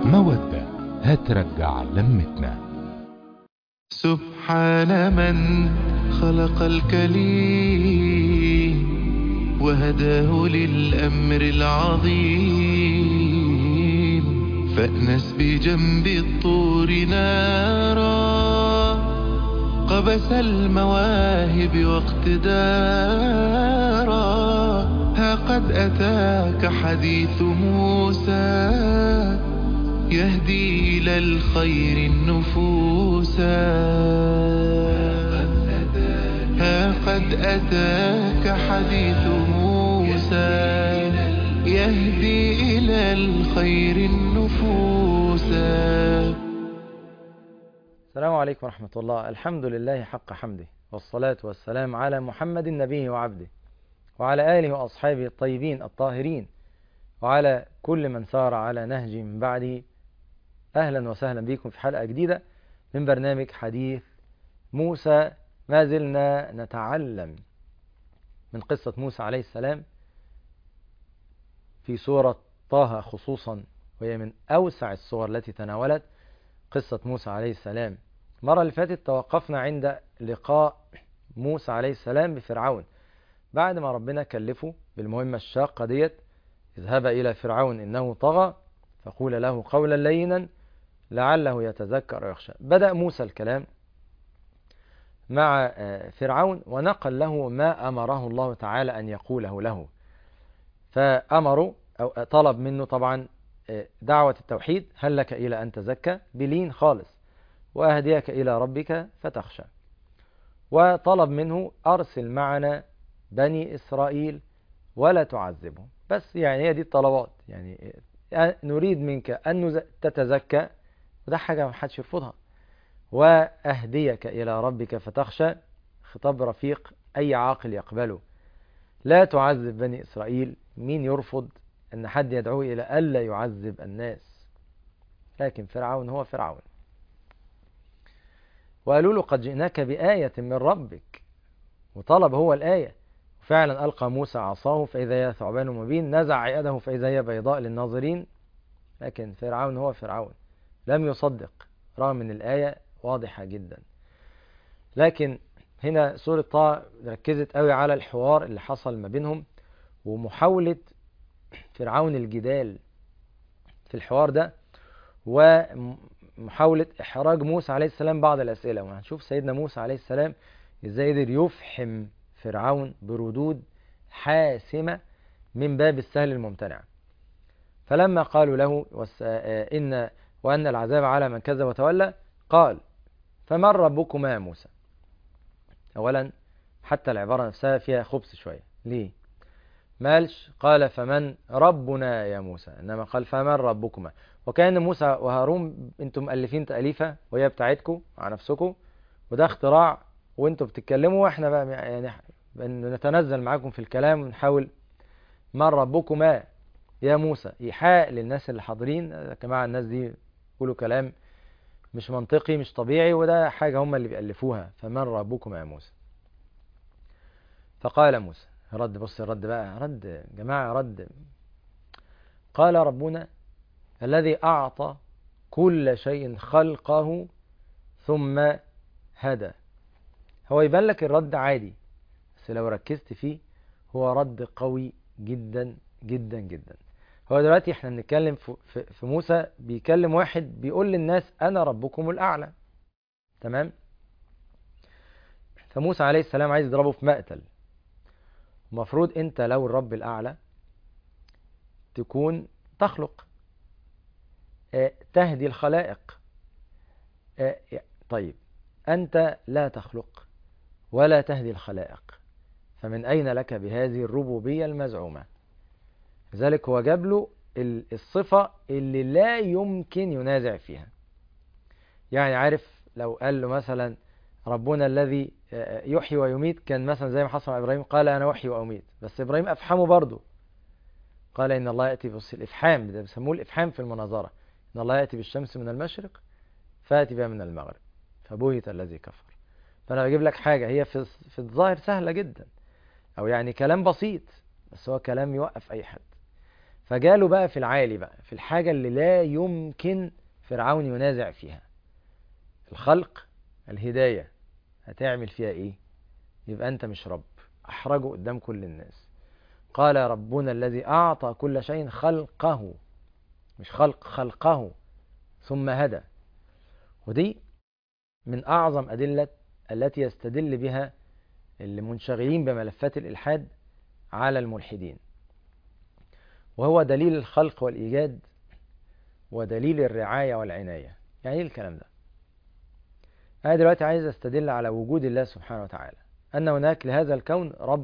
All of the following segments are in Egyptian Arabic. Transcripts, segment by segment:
مودة هترجع لمتنا سبحان من خلق الكليم وهداه للأمر العظيم فأنس بجنب الطور نارا قبس المواهب واقتدارا ها قد أتاك حديث موسى يهدي إلى الخير النفوسا ها قد أتاك حديث موسى يهدي إلى الخير النفوسا السلام عليكم ورحمة الله الحمد لله حق حمده والصلاة والسلام على محمد نبيه وعبده وعلى آله وأصحابه الطيبين الطاهرين وعلى كل من سار على نهج من بعده أهلا وسهلا بكم في حلقة جديدة من برنامج حديث موسى ما زلنا نتعلم من قصة موسى عليه السلام في سورة طه خصوصا وهي من أوسع الصور التي تناولت قصة موسى عليه السلام المرة اللي فاتت توقفنا عند لقاء موسى عليه السلام بفرعون بعد ما ربنا كلفه بالمهمة الشاقة ديت اذهب إلى فرعون إنه طغى فقول له قولا لينا لعله يتذكر ويخشى بدأ موسى الكلام مع فرعون ونقل له ما أمره الله تعالى أن يقوله له فأمره أو طلب منه طبعا دعوة التوحيد هل لك إلى أن تزكى بلين خالص وأهديك إلى ربك فتخشى وطلب منه أرسل معنا بني إسرائيل ولا تعذبهم بس يعني هي دي الطلبات يعني نريد منك أن تتزكى وده حاجة ما حدش يرفضها وأهديك إلى ربك فتخشى خطاب رفيق أي عاقل يقبله لا تعذب بني إسرائيل مين يرفض أن حد يدعوه إلى ألا يعذب الناس لكن فرعون هو فرعون وقالوا له قد جئناك بآية من ربك وطلب هو الآية وفعلا ألقى موسى عصاه فإذا هي ثعبان مبين نزع يده فإذا هي بيضاء للناظرين لكن فرعون هو فرعون لم يصدق رغم أن الآية واضحة جدا لكن هنا سورة طه ركزت قوي على الحوار اللي حصل ما بينهم ومحاولة فرعون الجدال في الحوار ده ومحاولة إحراج موسى عليه السلام بعض الأسئلة وهنشوف سيدنا موسى عليه السلام إزاي قدر يفحم فرعون بردود حاسمة من باب السهل الممتنع فلما قالوا له إن وأن العذاب على من كذب وتولى قال فمن ربكما يا موسى أولا حتى العبارة نفسها فيها خبث شوية ليه مالش قال فمن ربنا يا موسى إنما قال فمن ربكما وكان موسى وهارون انتم مؤلفين تأليفة وهي بتاعتكم مع نفسكم وده اختراع وانتم بتتكلموا واحنا بقى يعني نتنزل معاكم في الكلام ونحاول من ربكما يا موسى إيحاء للناس اللي حاضرين يا جماعة الناس دي يقولوا كلام مش منطقي مش طبيعي وده حاجة هم اللي بيألفوها فمن ربكما يا موسى فقال موسى رد بص الرد بقى رد جماعة رد قال ربنا الذي أعطى كل شيء خلقه ثم هدى هو يبان لك الرد عادي بس لو ركزت فيه هو رد قوي جدا جدا جدا هو دلوقتي احنا بنتكلم في موسى بيكلم واحد بيقول للناس انا ربكم الاعلى تمام فموسى عليه السلام عايز يضربه في مقتل المفروض انت لو الرب الاعلى تكون تخلق اه تهدي الخلائق اه طيب انت لا تخلق ولا تهدي الخلائق فمن اين لك بهذه الربوبيه المزعومه لذلك هو جاب له الصفه اللي لا يمكن ينازع فيها يعني عارف لو قال له مثلا ربنا الذي يحيي ويميت كان مثلا زي ما حصل مع ابراهيم قال انا احيي واميت بس ابراهيم افحمه برضه قال ان الله ياتي بص الافحام ده بيسموه الافحام في المناظره ان الله ياتي بالشمس من المشرق فاتي بها من المغرب فبهت الذي كفر فانا بجيب لك حاجه هي في في الظاهر سهله جدا او يعني كلام بسيط بس هو كلام يوقف اي حد فجاله بقى في العالي بقى في الحاجة اللي لا يمكن فرعون ينازع فيها الخلق الهداية هتعمل فيها ايه يبقى انت مش رب احرجه قدام كل الناس قال ربنا الذي اعطى كل شيء خلقه مش خلق خلقه ثم هدى ودي من اعظم ادلة التي يستدل بها اللي منشغلين بملفات الالحاد على الملحدين وهو دليل الخلق والإيجاد ودليل الرعاية والعناية يعني ايه الكلام ده أنا دلوقتي عايز أستدل على وجود الله سبحانه وتعالى أن هناك لهذا الكون رب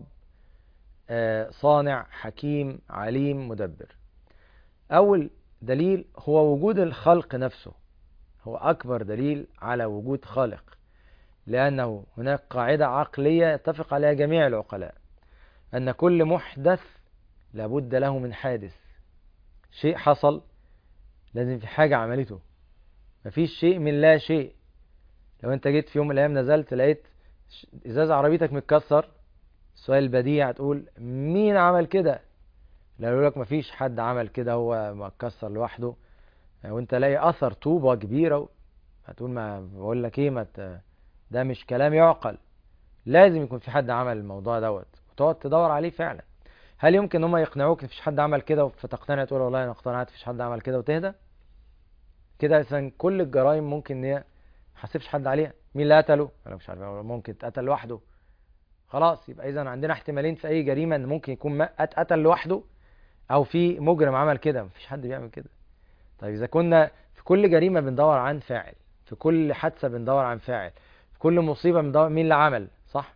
صانع حكيم عليم مدبر أول دليل هو وجود الخلق نفسه هو أكبر دليل على وجود خالق لأنه هناك قاعدة عقلية يتفق عليها جميع العقلاء أن كل محدث لابد له من حادث شيء حصل لازم في حاجة عملته مفيش شيء من لا شيء لو انت جيت في يوم من الايام نزلت لقيت ازاز عربيتك متكسر السؤال البديع هتقول مين عمل كده لو يقول لك مفيش حد عمل كده هو متكسر لوحده وانت لاقي اثر طوبة كبيرة هتقول ما بقول لك ايه ما ده مش كلام يعقل لازم يكون في حد عمل الموضوع دوت وتقعد تدور عليه فعلا هل يمكن هم يقنعوك مفيش حد عمل كده فتقتنع تقول والله انا اقتنعت مفيش حد عمل كده وتهدى كده اذا كل الجرائم ممكن ان هي حاسبش حد عليها مين اللي قتله انا مش عارف ممكن اتقتل لوحده خلاص يبقى اذا عندنا احتمالين في اي جريمه ان ممكن يكون اتقتل لوحده او في مجرم عمل كده مفيش حد بيعمل كده طيب اذا كنا في كل جريمه بندور عن فاعل في كل حادثه بندور عن فاعل في كل مصيبه بندور مين اللي عمل صح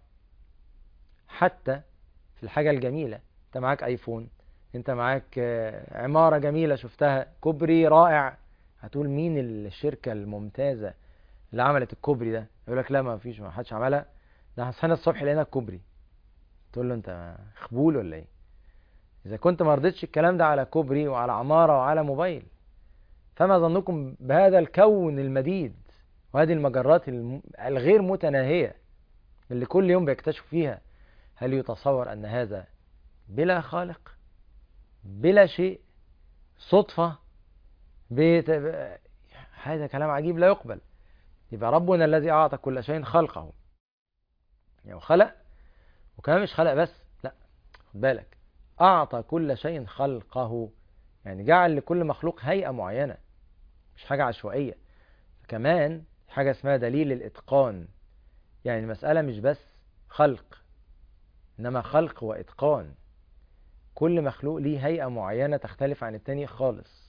حتى في الحاجه الجميله انت معاك ايفون انت معاك عماره جميله شفتها كوبري رائع هتقول مين الشركه الممتازه اللي عملت الكوبري ده يقول لك لا ما فيش ما حدش عملها ده صحينا الصبح لقينا الكوبري تقول له انت خبول ولا ايه اذا كنت ما رضيتش الكلام ده على كوبري وعلى عماره وعلى موبايل فما ظنكم بهذا الكون المديد وهذه المجرات الغير متناهيه اللي كل يوم بيكتشفوا فيها هل يتصور ان هذا بلا خالق بلا شيء صدفه بيت... هذا كلام عجيب لا يقبل يبقى ربنا الذي أعطى كل شيء خلقه يعني خلق وكمان مش خلق بس لا خد بالك أعطى كل شيء خلقه يعني جعل لكل مخلوق هيئة معينة مش حاجة عشوائية كمان حاجة اسمها دليل الإتقان يعني المسألة مش بس خلق إنما خلق وإتقان كل مخلوق ليه هيئة معينة تختلف عن التاني خالص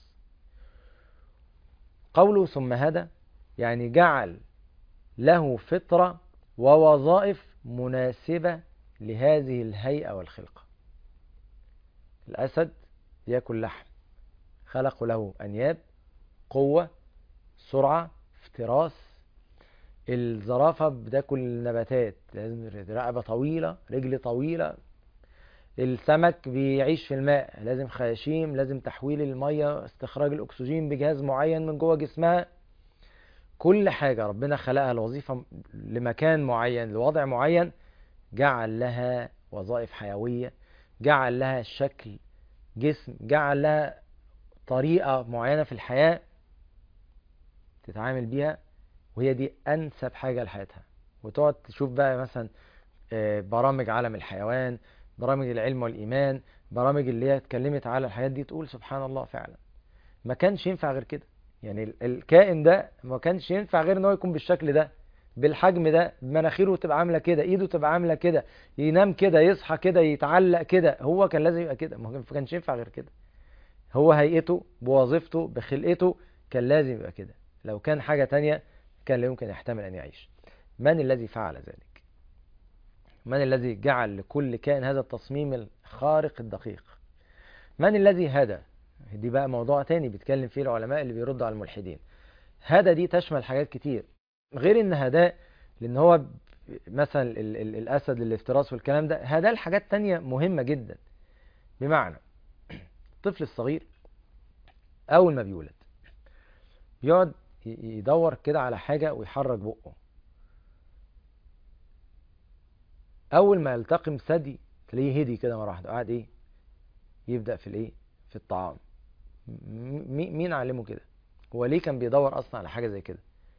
قوله ثم هدى يعني جعل له فطرة ووظائف مناسبة لهذه الهيئة والخلقة الأسد يأكل لحم خلقوا له أنياب قوة سرعة افتراس الزرافة بتاكل نباتات لازم رقبة طويلة رجل طويلة السمك بيعيش في الماء لازم خياشيم لازم تحويل المية استخراج الأكسجين بجهاز معين من جوه جسمها كل حاجة ربنا خلقها لوظيفة لمكان معين لوضع معين جعل لها وظائف حيوية جعل لها شكل جسم جعل لها طريقة معينة في الحياة تتعامل بيها وهي دي أنسب حاجة لحياتها وتقعد تشوف بقى مثلا برامج عالم الحيوان برامج العلم والإيمان برامج اللي هي اتكلمت على الحياة دي تقول سبحان الله فعلا ما كانش ينفع غير كده يعني الكائن ده ما كانش ينفع غير ان هو يكون بالشكل ده بالحجم ده مناخيره تبقى عامله كده ايده تبقى عامله كده ينام كده يصحى كده يتعلق كده هو كان لازم يبقى كده ما كانش ينفع غير كده هو هيئته بوظيفته بخلقته كان لازم يبقى كده لو كان حاجة تانية كان لا يمكن يحتمل أن يعيش من الذي فعل ذلك من الذي جعل لكل كائن هذا التصميم الخارق الدقيق من الذي هدى دي بقى موضوع تاني بيتكلم فيه العلماء اللي بيردوا على الملحدين هدى دي تشمل حاجات كتير غير ان هداه لان هو مثلا ال ال الاسد للافتراس والكلام ده هداه لحاجات تانية مهمة جدا بمعنى الطفل الصغير اول ما بيولد بيقعد يدور كده على حاجة ويحرك بقه اول ما يلتقم ثدي تلاقيه هدي كده مره واحده قاعد ايه يبدا في الايه في الطعام م- مي- مين علمه كده هو ليه كان بيدور اصلا على حاجه زي كده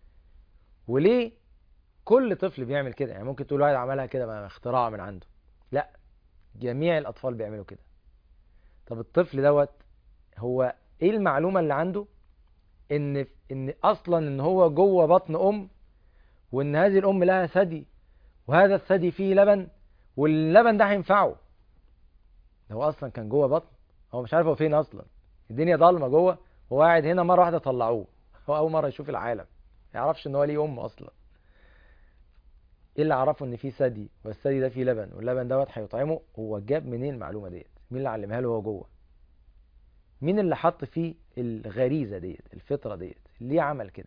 وليه كل طفل بيعمل كده يعني ممكن تقول واحد عملها كده بقى اختراع من عنده لا جميع الاطفال بيعملوا كده طب الطفل دوت هو ايه المعلومه اللي عنده ان ان اصلا ان هو جوه بطن ام وان هذه الام لها ثدي وهذا الثدي فيه لبن واللبن ده هينفعه ده هو اصلا كان جوه بطن هو مش عارف هو فين اصلا الدنيا ضلمه جوه هو قاعد هنا مره واحده طلعوه هو اول مره يشوف العالم ما يعرفش ان هو ليه ام اصلا ايه اللي عرفه ان في ثدي والثدي ده فيه لبن واللبن دوت هيطعمه هو جاب منين المعلومه ديت مين اللي علمها له هو جوه مين اللي حط فيه الغريزه ديت الفطره ديت ليه عمل كده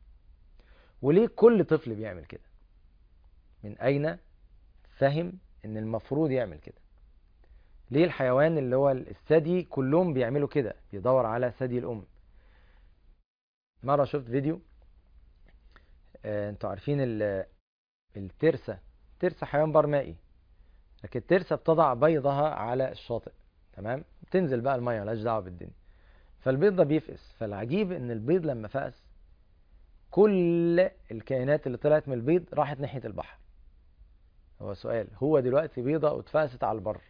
وليه كل طفل بيعمل كده من اين فهم ان المفروض يعمل كده ليه الحيوان اللي هو الثدي كلهم بيعملوا كده بيدور على ثدي الام مره شفت فيديو آه، انتوا عارفين ال- الترسه الترسه حيوان برمائي لكن الترسه بتضع بيضها على الشاطئ تمام تنزل بقى الميه ملهاش دعوه بالدنيا فالبيض ده بيفقس فالعجيب ان البيض لما فقس كل الكائنات اللي طلعت من البيض راحت ناحيه البحر هو سؤال هو دلوقتي بيضه واتفقست على البر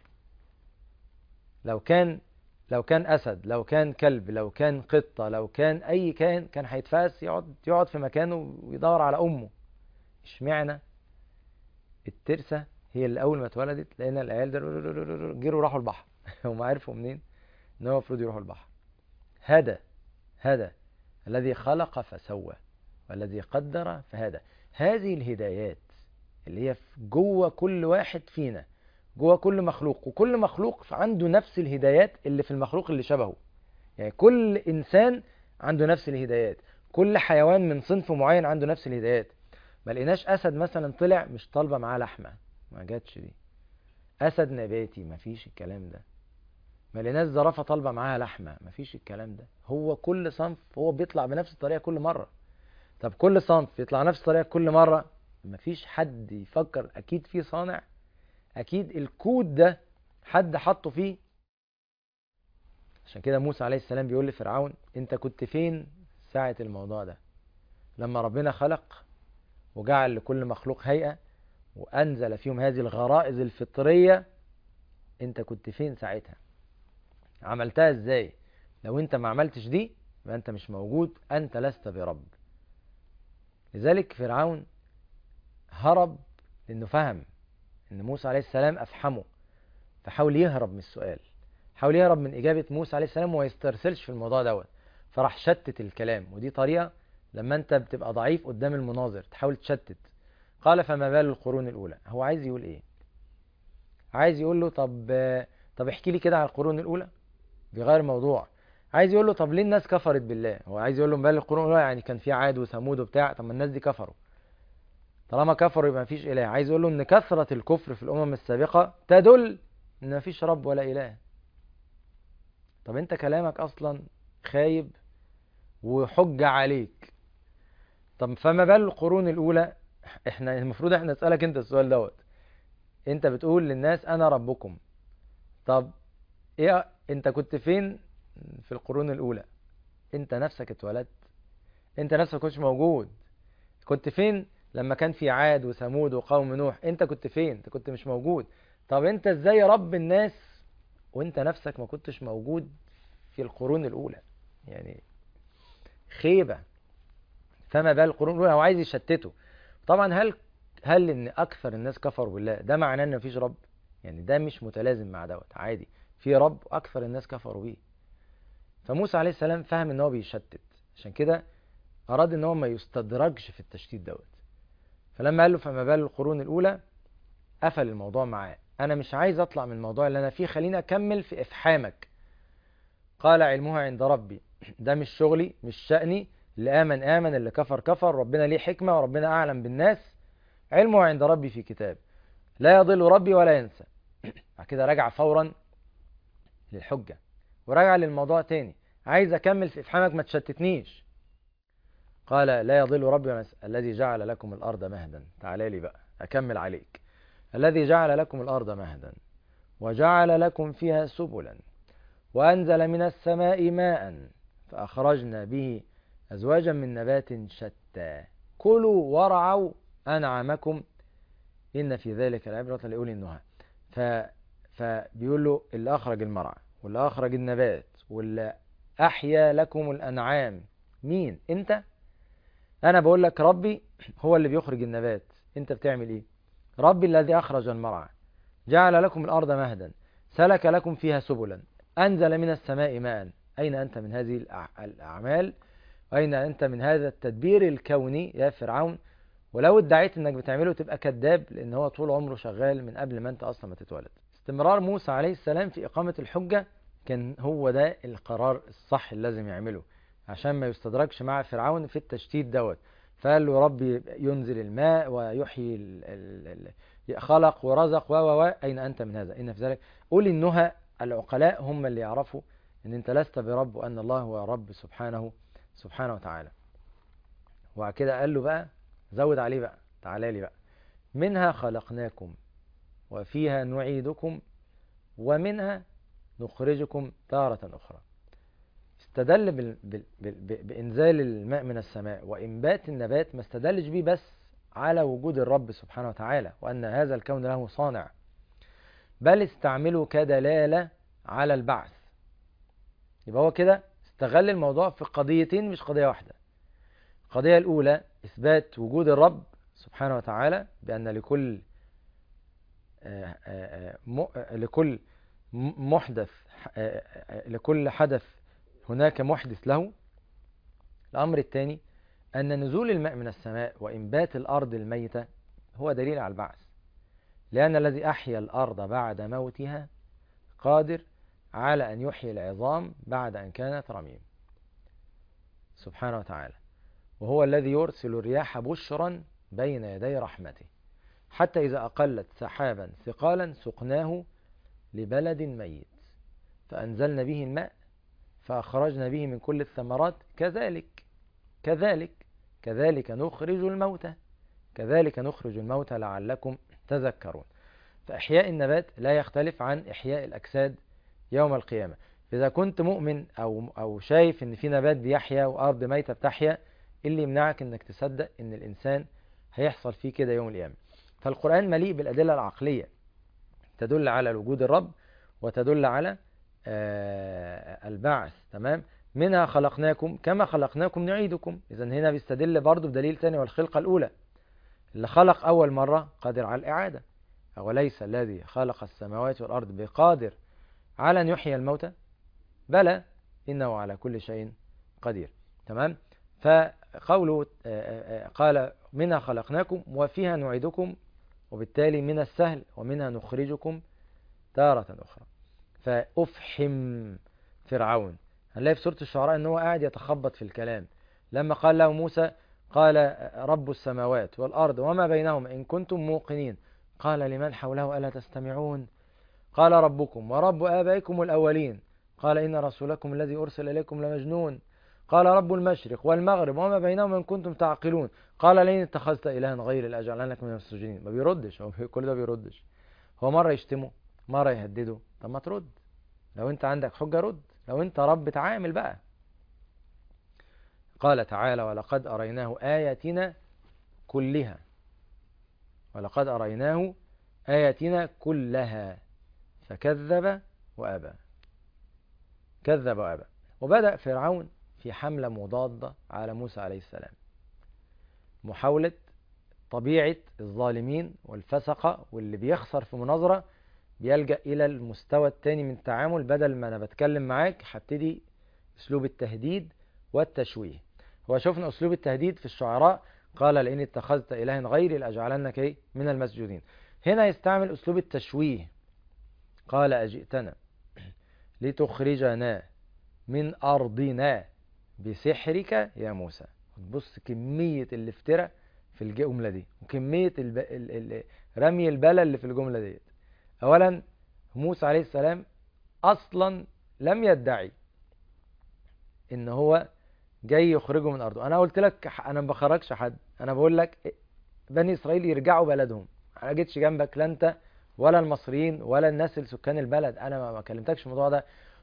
لو كان لو كان اسد لو كان كلب لو كان قطه لو كان اي كائن كان هيتفقس يقعد يقعد في مكانه ويدور على امه اشمعنى الترسه هي اللي اول ما اتولدت لقينا العيال ده جروا راحوا البحر هم عرفوا منين ان هو المفروض يروحوا البحر هدى هدى الذي خلق فسوى والذي قدر فهدى هذه الهدايات اللي هي في جوه كل واحد فينا جوه كل مخلوق وكل مخلوق عنده نفس الهدايات اللي في المخلوق اللي شبهه يعني كل انسان عنده نفس الهدايات كل حيوان من صنف معين عنده نفس الهدايات ما لقيناش اسد مثلا طلع مش طالبه معاه لحمه ما جاتش دي اسد نباتي ما فيش الكلام ده ما لقيناش زرافه طالبه معاها لحمه ما فيش الكلام ده هو كل صنف هو بيطلع بنفس الطريقه كل مره طب كل صنف يطلع نفس الطريقه كل مره ما فيش حد يفكر اكيد في صانع اكيد الكود ده حد حطه فيه عشان كده موسى عليه السلام بيقول لفرعون انت كنت فين ساعة الموضوع ده لما ربنا خلق وجعل لكل مخلوق هيئة وأنزل فيهم هذه الغرائز الفطرية انت كنت فين ساعتها عملتها ازاي لو انت ما عملتش دي يبقى انت مش موجود انت لست برب لذلك فرعون هرب لانه فهم ان موسى عليه السلام افحمه فحاول يهرب من السؤال حاول يهرب من اجابه موسى عليه السلام وما يسترسلش في الموضوع دوت فراح شتت الكلام ودي طريقه لما انت بتبقى ضعيف قدام المناظر تحاول تشتت قال فما بال القرون الاولى هو عايز يقول ايه عايز يقول له طب طب احكي لي كده على القرون الاولى بيغير الموضوع عايز يقول له طب ليه الناس كفرت بالله هو عايز يقول له ما بال القرون الاولى يعني كان في عاد وثمود وبتاع طب ما الناس دي كفروا طالما كفروا يبقى مفيش اله عايز يقول له ان كثره الكفر في الامم السابقه تدل ان مفيش رب ولا اله طب انت كلامك اصلا خايب وحجه عليك طب فما بال القرون الاولى احنا المفروض احنا نسالك انت السؤال دوت انت بتقول للناس انا ربكم طب ايه انت كنت فين في القرون الاولى انت نفسك اتولدت انت نفسك كنتش موجود كنت فين لما كان في عاد وثمود وقوم نوح انت كنت فين انت كنت مش موجود طب انت ازاي رب الناس وانت نفسك ما كنتش موجود في القرون الاولى يعني خيبة فما بال القرون الاولى هو عايز يشتته طبعا هل هل ان اكثر الناس كفروا بالله ده معناه ان مفيش رب يعني ده مش متلازم مع دوت عادي في رب واكثر الناس كفروا بيه فموسى عليه السلام فهم ان هو بيشتت عشان كده اراد ان هو ما يستدرجش في التشتيت دوت فلما قال له فما بال القرون الاولى قفل الموضوع معاه انا مش عايز اطلع من الموضوع اللي انا فيه خليني اكمل في افحامك قال علمها عند ربي ده مش شغلي مش شأني اللي آمن آمن اللي كفر كفر ربنا ليه حكمة وربنا أعلم بالناس علمه عند ربي في كتاب لا يضل ربي ولا ينسى بعد كده رجع فورا للحجة ورجع للموضوع تاني عايز أكمل في إفحامك ما تشتتنيش قال لا يضل ربي ولا ينسى الذي جعل لكم الأرض مهدا تعالى لي بقى أكمل عليك الذي جعل لكم الأرض مهدا وجعل لكم فيها سبلا وأنزل من السماء ماء فأخرجنا به أزواجا من نبات شتى كلوا وارعوا أنعامكم إن في ذلك العبرة لأولي النهى ف... فبيقول له اللي أخرج المرعى واللي أخرج النبات واللي أحيا لكم الأنعام مين أنت أنا بقول لك ربي هو اللي بيخرج النبات أنت بتعمل إيه ربي الذي أخرج المرعى جعل لكم الأرض مهدا سلك لكم فيها سبلا أنزل من السماء ماء أين أنت من هذه الأع- الأعمال أين أنت من هذا التدبير الكوني يا فرعون ولو ادعيت انك بتعمله تبقى كذاب لان هو طول عمره شغال من قبل ما انت اصلا ما تتولد استمرار موسى عليه السلام في اقامة الحجة كان هو ده القرار الصح اللي لازم يعمله عشان ما يستدركش مع فرعون في التشتيت دوت فقال له ربي ينزل الماء ويحيي ال ال ال خلق ورزق و و و اين انت من هذا ان في ذلك قول النهى العقلاء هم اللي يعرفوا ان انت لست برب وان الله هو رب سبحانه سبحانه وتعالى وبعد كده قال له بقى زود عليه بقى تعالى لي بقى منها خلقناكم وفيها نعيدكم ومنها نخرجكم تارة أخرى استدل بال... بال... بال... ب- بإنزال الماء من السماء وإنبات النبات ما استدلش بيه بس على وجود الرب سبحانه وتعالى وأن هذا الكون له صانع بل استعمله كدلالة على البعث يبقى هو كده استغل الموضوع في قضيتين مش قضية واحدة القضية الأولى إثبات وجود الرب سبحانه وتعالى بأن لكل آه، آه، آه، م- آه، لكل م- محدث آه، آه، لكل حدث هناك محدث له الأمر الثاني أن نزول الماء من السماء وإنبات الأرض الميتة هو دليل على البعث لأن الذي أحيا الأرض بعد موتها قادر على أن يحيي العظام بعد أن كانت رميم سبحانه وتعالى وهو الذي يرسل الرياح بشرا بين يدي رحمته حتى إذا أقلت سحابا ثقالا سقناه لبلد ميت فأنزلنا به الماء فأخرجنا به من كل الثمرات كذلك كذلك كذلك نخرج الموتى كذلك نخرج الموتى لعلكم تذكرون فإحياء النبات لا يختلف عن إحياء الأجساد يوم القيامة إذا كنت مؤمن أو أو شايف إن في نبات بيحيا وأرض ميتة بتحيا اللي يمنعك إنك تصدق إن الإنسان هيحصل فيه كده يوم القيامة فالقرآن مليء بالأدلة العقلية تدل على وجود الرب وتدل على آه، البعث تمام منها خلقناكم كما خلقناكم نعيدكم إذا هنا بيستدل برضه بدليل تاني والخلقة الأولى اللي خلق أول مرة قادر على الإعادة أوليس الذي خلق السماوات والأرض بقادر على أن يحيي الموتى بلى إنه على كل شيء قدير تمام فقوله آه، آه، آه، قال منها خلقناكم وفيها نعيدكم وبالتالي من السهل ومنها نخرجكم تارة أخرى فأفحم فرعون هنلاقي في سورة الشعراء أنه قاعد يتخبط في الكلام لما قال له موسى قال رب السماوات والأرض وما بينهما إن كنتم موقنين قال لمن حوله ألا تستمعون قال ربكم ورب آبائكم الأولين قال إن رسولكم الذي أرسل إليكم لمجنون قال رب المشرق والمغرب وما بينهما إن كنتم تعقلون قال لئن اتخذت إلها غير لأجعلنك من المسجونين ما بيردش هو كل ده بيردش هو مرة يشتمه مرة يهدده طب ما ترد لو انت عندك حجة رد لو انت رب تعامل بقى قال تعالى ولقد أريناه آياتنا كلها ولقد أريناه آياتنا كلها فكذب وأبى كذب وأبى وبدأ فرعون في حملة مضادة على موسى عليه السلام محاولة طبيعة الظالمين والفسقة واللي بيخسر في مناظرة بيلجأ إلى المستوى التاني من التعامل بدل ما أنا بتكلم معاك هبتدي أسلوب التهديد والتشويه هو شفنا أسلوب التهديد في الشعراء قال لئن اتخذت إلها غيري لأجعلنك إيه؟ من المسجونين هنا يستعمل أسلوب التشويه قال أجئتنا لتخرجنا من أرضنا بسحرك يا موسى بص كمية الافتراء في الجملة دي وكمية الب... ال... ال... رمي البلا اللي في الجملة ديت أولا موسى عليه السلام أصلا لم يدعي إن هو جاي يخرجه من أرضه أنا قلت لك أنا ما بخرجش حد أنا بقول لك بني إسرائيل يرجعوا بلدهم أنا جيتش جنبك لا أنت ولا المصريين ولا الناس اللي سكان البلد أنا ما كلمتكش في الموضوع ده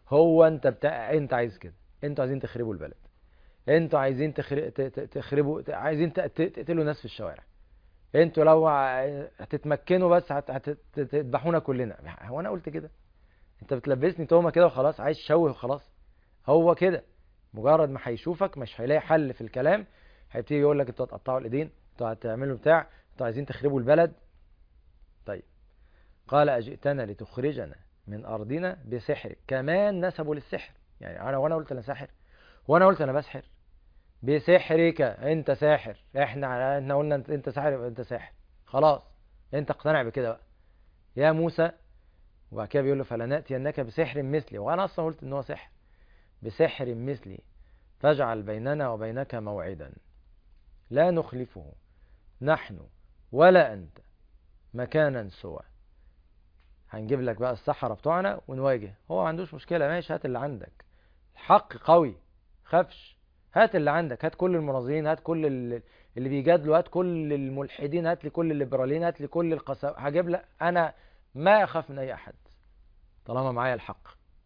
هو انت بتاع انت عايز كده انتوا عايزين تخربوا البلد انتوا عايزين تخر... ت- ت- تخربوا ت- عايزين ت- ت- تقتلوا ناس في الشوارع انتوا لو ع- هتتمكنوا بس هت- هت- هتذبحونا كلنا هو انا قلت كده انت بتلبسني تهمه كده وخلاص عايز تشوه وخلاص هو كده مجرد ما هيشوفك مش هيلاقي حل في الكلام هيبتدي يقول لك انتوا هتقطعوا الايدين انتوا هتعملوا بتاع انتوا عايزين تخربوا البلد طيب قال اجئتنا لتخرجنا من ارضنا بسحرك كمان نسبوا للسحر يعني انا وانا قلت انا ساحر وانا قلت انا بسحر بسحرك انت ساحر احنا احنا قلنا انت انت ساحر يبقى انت ساحر خلاص انت اقتنع بكده بقى يا موسى وبعد كده بيقول له فلناتينك بسحر مثلي وانا اصلا قلت ان هو سحر بسحر مثلي فاجعل بيننا وبينك موعدا لا نخلفه نحن ولا انت مكانا سوى هنجيب لك بقى السحرة بتوعنا ونواجه هو ما عندوش مشكلة ماشي هات اللي عندك الحق قوي خافش هات اللي عندك هات كل المناظرين هات كل ال- اللي بيجادلوا هات كل الملحدين هات لي كل الليبراليين هات لي كل القساوة هجيب لك انا ما اخاف من اي احد طالما معايا الحق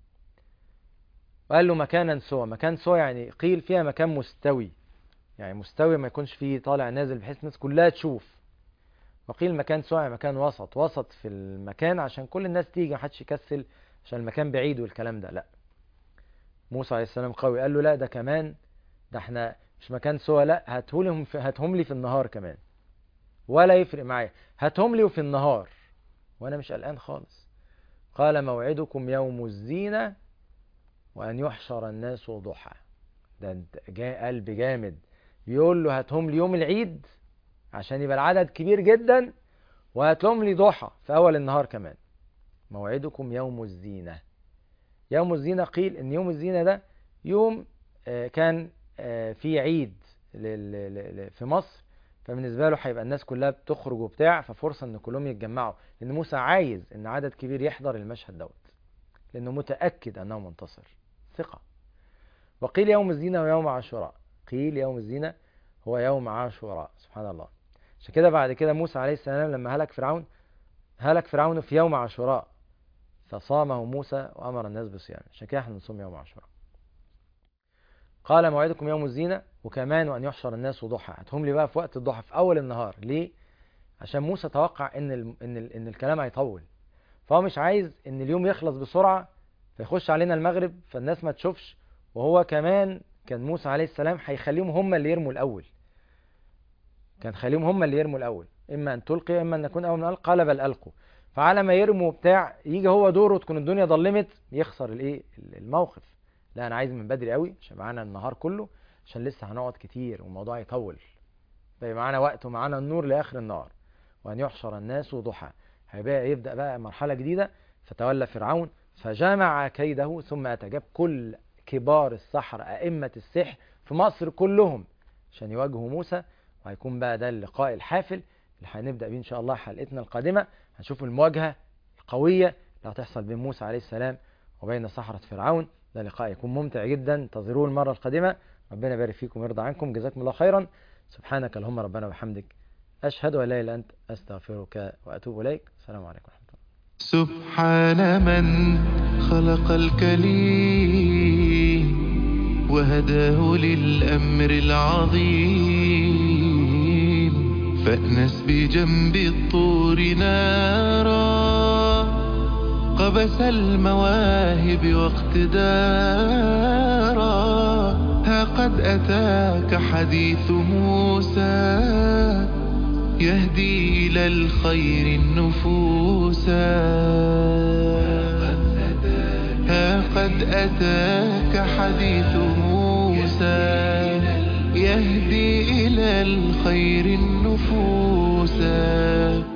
وقال له مكانا سوى مكان سوى يعني قيل فيها مكان مستوي يعني مستوي ما يكونش فيه طالع نازل بحيث الناس كلها تشوف وقيل مكان سوى يعني مكان وسط وسط في المكان عشان كل الناس تيجي محدش يكسل عشان المكان بعيد والكلام ده لا موسى عليه السلام قوي قال له لا ده كمان ده احنا مش مكان سوى لا هاتهم في هاتهم لي في النهار كمان ولا يفرق معايا هاتهم لي وفي النهار وانا مش قلقان خالص قال موعدكم يوم الزينة وأن يحشر الناس ضحى ده انت جا قلب جامد بيقول له هاتهم لي يوم العيد عشان يبقى العدد كبير جدا وهاتهم لي ضحى في أول النهار كمان موعدكم يوم الزينة يوم الزينة قيل إن يوم الزينة ده يوم آه، كان آه، في عيد لل- لل- ل- في مصر فبالنسبة له هيبقى الناس كلها بتخرج وبتاع ففرصة إن كلهم يتجمعوا لأن موسى عايز إن عدد كبير يحضر المشهد دوت لأنه متأكد أنه منتصر ثقة وقيل يوم الزينة ويوم عاشوراء قيل يوم الزينة هو يوم عاشوراء سبحان الله عشان كده بعد كده موسى عليه السلام لما هلك فرعون هلك فرعون في يوم عاشوراء فصامه موسى وأمر الناس بصيامه عشان كده احنا نصوم يوم عاشوراء قال موعدكم يوم الزينة وكمان وأن يحشر الناس ضحى هاتهم لي بقى في وقت الضحى في أول النهار ليه؟ عشان موسى توقع إن ال... إن ال... إن الكلام هيطول فهو مش عايز إن اليوم يخلص بسرعة فيخش علينا المغرب فالناس ما تشوفش وهو كمان كان موسى عليه السلام هيخليهم هم اللي يرموا الأول كان خليهم هم اللي يرموا الأول إما أن تلقي إما أن نكون أول من ألقى قال بل ألقوا فعلى ما يرموا بتاع يجي هو دوره تكون الدنيا ظلمت يخسر الايه الموقف لا انا عايز من بدري قوي عشان معانا النهار كله عشان لسه هنقعد كتير والموضوع يطول فيبقى معانا وقت ومعانا النور لاخر النهار وان يحشر الناس ضحى هيبقى يبدا بقى مرحله جديده فتولى فرعون فجمع كيده ثم اتى جاب كل كبار السحر ائمه السحر في مصر كلهم عشان يواجهوا موسى وهيكون بقى ده اللقاء الحافل اللي هنبدا بيه ان شاء الله حلقتنا القادمه هنشوف المواجهه القويه اللي هتحصل بين موسى عليه السلام وبين سحره فرعون ده لقاء يكون ممتع جدا انتظروه المره القادمه ربنا يبارك فيكم ويرضى عنكم جزاكم الله خيرا سبحانك اللهم ربنا وبحمدك اشهد ان لا اله الا انت استغفرك واتوب اليك السلام عليكم ورحمه الله سبحان من خلق الكليم وهداه للأمر العظيم فأنس بجنب الطور نارا قبس المواهب واقتدارا ها قد أتاك حديث موسى يهدي إلى الخير النفوسا ها قد أتاك حديث موسى يهدي إلى الخير النفوسا